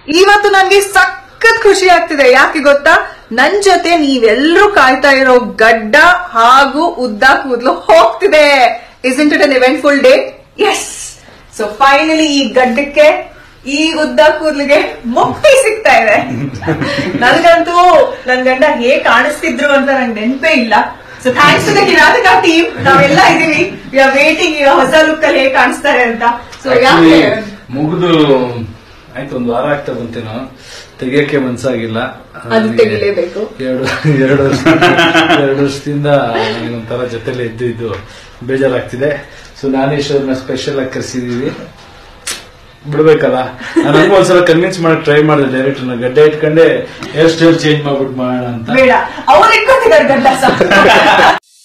ಇವತ್ತು ನನ್ಗೆ ಸಖತ್ ಖುಷಿ ಆಗ್ತಿದೆ ಯಾಕೆ ಗೊತ್ತಾ ನನ್ ಜೊತೆ ನೀವೆಲ್ಲರೂ ಕಾಯ್ತಾ ಇರೋ ಗಡ್ಡ ಹಾಗೂ ಉದ್ದ ಕೂದಲು ಹೋಗ್ತಿದೆ is it an eventful day yes so finally ಈ ಗಡ್ಡಕ್ಕೆ ಈ ಉದ್ದ ಕೂದಲಿಗೆ ಮುಕ್ತಿ ಸಿಗ್ತಾ ಇದೆ ನನಗಂತೂ ನನ್ ಗಂಡ ಹೇಗ್ ಕಾಣಿಸ್ತಿದ್ರು ಅಂತ ನಂಗೆ ನೆನಪೇ ಇಲ್ಲ so thanks to the Kirataka team ನಾವೆಲ್ಲ ಇದೀವಿ ವಿ ಆರ್ ವೇಟಿಂಗ್ ಈಗ ಹೊಸ ಲುಕ್ ಅಲ್ಲಿ ಹೇಗ್ ಕಾಣಿಸ್ತಾರೆ ಅಂತ ಸೊ ಯಾಕೆ ಮುಗಿದು ಆಯ್ತು ಒಂದು ವಾರ ಆಗ್ತಾ ಬಂತೇನೋ ತೆಗಿಯಕ್ಕೆ ಮನ್ಸಾಗಿಲ್ಲ ಅದು ನನಗೆ ತೆಗಿಲೇಬೇಕು. ಎರಡು ಎರಡು ವರ್ಷ ಎರಡು ವರ್ಷದಿಂದ ನನಗೊಂಥರ ಜೊತೆಲಿ ಇದ್ದು ಇದ್ದು ಬೇಜಾರಾಗ್ತಿದೆ ಸೊ ನಾನೇಶ್ವರ್ನ ಸ್ಪೆಷಲ್ ಆಗಿ ಕರೆಸಿದೀವಿ ಬಿಡ್ಬೇಕಲ್ಲ ನಾನು ಒಂದ್ಸಲ ಕನ್ವಿನ್ಸ್ ಮಾಡಕ್ ಟ್ರೈ ಮಾಡಿದೆ ಡೈರೆಕ್ಟರ್ ಗಡ್ಡೆ ಇಟ್ಕೊಂಡೆ ಹೇರ್ ಸ್ಟೈಲ್ ಚೇಂಜ್ ಮಾಡ್ಬಿಟ್ಟು ಮಾಡೋಣ ಅಂತ ಬೇಡ ಅವ್ರು ಇಟ್ಕೊತಿದ್ದಾರೆ ಗಂಡ ಸಹ